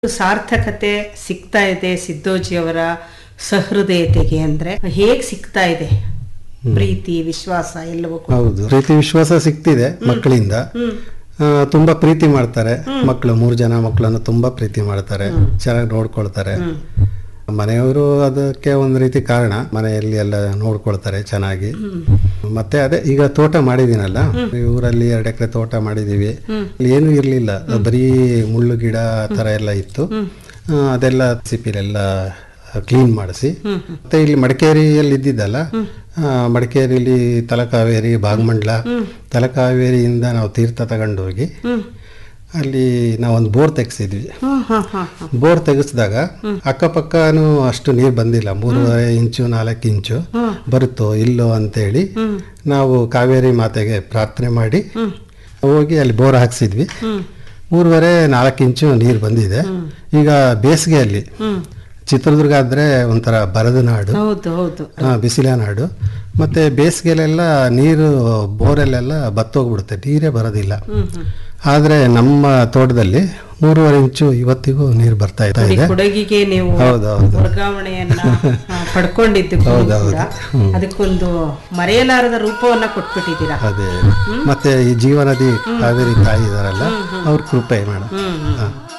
ಸಾರ್ಥಕತೆ ಸಿಗ್ತಾ ಇದೆ ಸಿದ್ದೋಜಿಯವರ ಸಹೃದಯತೆಗೆ ಅಂದ್ರೆ ಹೇಗ್ ಸಿಗ್ತಾ ಇದೆ ಪ್ರೀತಿ ವಿಶ್ವಾಸ ಎಲ್ಲವೂ ಕೂಡ ಹೌದು ಪ್ರೀತಿ ವಿಶ್ವಾಸ ಸಿಗ್ತಿದೆ ಮಕ್ಕಳಿಂದ ಆ, ತುಂಬಾ ಪ್ರೀತಿ ಮಾಡ್ತಾರೆ ಮಕ್ಕಳು ಮೂರು ಜನ ಮಕ್ಕಳನ್ನು ತುಂಬಾ ಪ್ರೀತಿ ಮಾಡ್ತಾರೆ ಚೆನ್ನಾಗಿ ನೋಡ್ಕೊಳ್ತಾರೆ ಮನೆಯವರು ಅದಕ್ಕೆ ಒಂದು ರೀತಿ ಕಾರಣ ಮನೆಯಲ್ಲಿ ಎಲ್ಲ ನೋಡ್ಕೊಳ್ತಾರೆ ಚೆನ್ನಾಗಿ ಮತ್ತೆ ಅದೇ ಈಗ ತೋಟ ಮಾಡಿದೀನಲ್ಲ ಈ ಊರಲ್ಲಿ ಎರಡು ಎಕರೆ ತೋಟ ಮಾಡಿದೀವಿ ಅಲ್ಲಿ ಏನೂ ಇರ್ಲಿಲ್ಲ ಬರೀ ಮುಳ್ಳು ಗಿಡ ಆ ತರ ಎಲ್ಲ ಇತ್ತು ಆ, ಅದೆಲ್ಲ ಸಿಪಿಲೆಲ್ಲ ಕ್ಲೀನ್ ಮಾಡಿಸಿ ಮತ್ತೆ ಇಲ್ಲಿ ಮಡಿಕೇರಿಯಲ್ಲಿ ಇದ್ದಿದ್ದಲ್ಲ ಆ, ಮಡಿಕೇರಿಲಿ ತಲಕಾವೇರಿ ಭಾಗಮಂಡ್ಲ ತಲಕಾವೇರಿಯಿಂದ ನಾವು ತೀರ್ಥ ತಗೊಂಡು ಹೋಗಿ ಅಲ್ಲಿ ನಾವೊಂದು ಬೋರ್ ತೆಗ್ಸಿದ್ವಿ ಹ್ಮ್ ಹ್ಮ್ ಹ್ಮ್ ಹ್ಮ್. ಬೋರ್ ತೆಗೆಸಿದಾಗ ಅಕ್ಕಪಕ್ಕನೂ ಅಷ್ಟು ನೀರು ಬಂದಿಲ್ಲ ಮೂರುವರೆ ಇಂಚು ನಾಲ್ಕು ಇಂಚು ಬರುತ್ತೋ ಇಲ್ಲೋ ಅಂತೇಳಿ ನಾವು ಕಾವೇರಿ ಮಾತೆಗೆ ಪ್ರಾರ್ಥನೆ ಮಾಡಿ ಹೋಗಿ ಅಲ್ಲಿ ಬೋರ್ ಹಾಕ್ಸಿದ್ವಿ ಮೂರುವರೆ ನಾಲ್ಕು ಇಂಚು ನೀರು ಬಂದಿದೆ ಈಗ ಬೇಸಿಗೆಯಲ್ಲಿ ಚಿತ್ರದುರ್ಗ ಆದ್ರೆ ಒಂಥರ ಬರದ ನಾಡು ಹೌದು ಹೌದು ಆ, ಬಿಸಿಲ ನಾಡು ಮತ್ತೆ ಬೇಸಿಗೆಲೆಲ್ಲ ನೀರು ಬೋರಲ್ಲೆಲ್ಲ ಬತ್ತೋಗ್ಬಿಡುತ್ತೆ ನೀರೇ ಬರೋದಿಲ್ಲ ಆದ್ರೆ ನಮ್ಮ ತೋಟದಲ್ಲಿ ಮೂರುವರೆ ಇಂಚು ಇವತ್ತಿಗೂ ನೀರು ಬರ್ತಾ ಇರ್ತಾ ಈ ಇದೆ ಕೊಡಗಿಗೆ ನೀವು ಹೌದೌದು ವರ್ಗಾವಣೆಯನ್ನ ಆ, ಪಡ್ಕೊಂಡಿದ್ದು ಕೂಡ ಅದಕ್ಕೊಂದು ಮರೆಯಲಾರದ ರೂಪವನ್ನ ಕೊಟ್ಬಿಟ್ಟಿದ್ದೀರಾ ಅದೇ ಮತ್ತೆ ಈ ಜೀವನದಿ ಕಾವೇರಿ ತಾಯಿ ಇದಾರಲ್ಲ ಅವ್ರ ಕೃಪೆ ಮೇಡಮ್